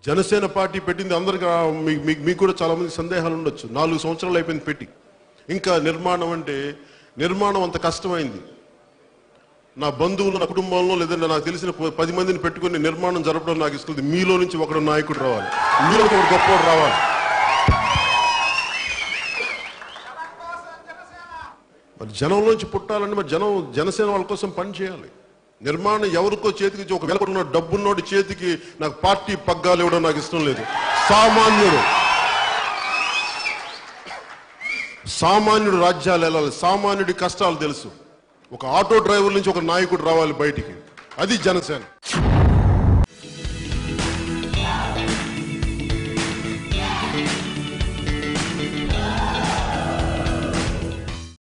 Janasena party పెట్టింది అందరికి ఆ, మీ- మీ- మీకు కూడా చాలా మంది సందేహాలు ఉండొచ్చు నాలుగు సంవత్సరాలు అయిపోయింది పెట్టి ఇంకా నిర్మాణం అంటే నిర్మాణం అంత కష్టమైంది నా బంధువులు నా కుటుంబంలో లేదంటే నాకు తెలిసిన ప- పది మందిని పెట్టుకుని నిర్మాణం జరపడం నాకు ఇస్తుంది మీలో నుంచి ఒకడు నాయకుడు రావాలి మీలో ఒకడు గొప్పవాడు రావాలి మరి జనంలోంచి పుట్టాలంటే మరి జనం జనసేన వాళ్ళ కోసం పని చేయాలి నిర్మాణం ఎవరికో చేతికి ఒక వెలకొన్న డబ్బున్నోడి చేతికి నాకు పార్టీ పగ్గాలు ఇవ్వడం నాకు ఇష్టం లేదు సామాన్యుడు సామాన్యుడు రాజ్యాలు వెళ్ళాలి సామాన్యుడి కష్టాలు తెలుసు ఒక ఆటో డ్రైవర్ నుంచి ఒక నాయకుడు రావాలి బయటికి అది జనసేన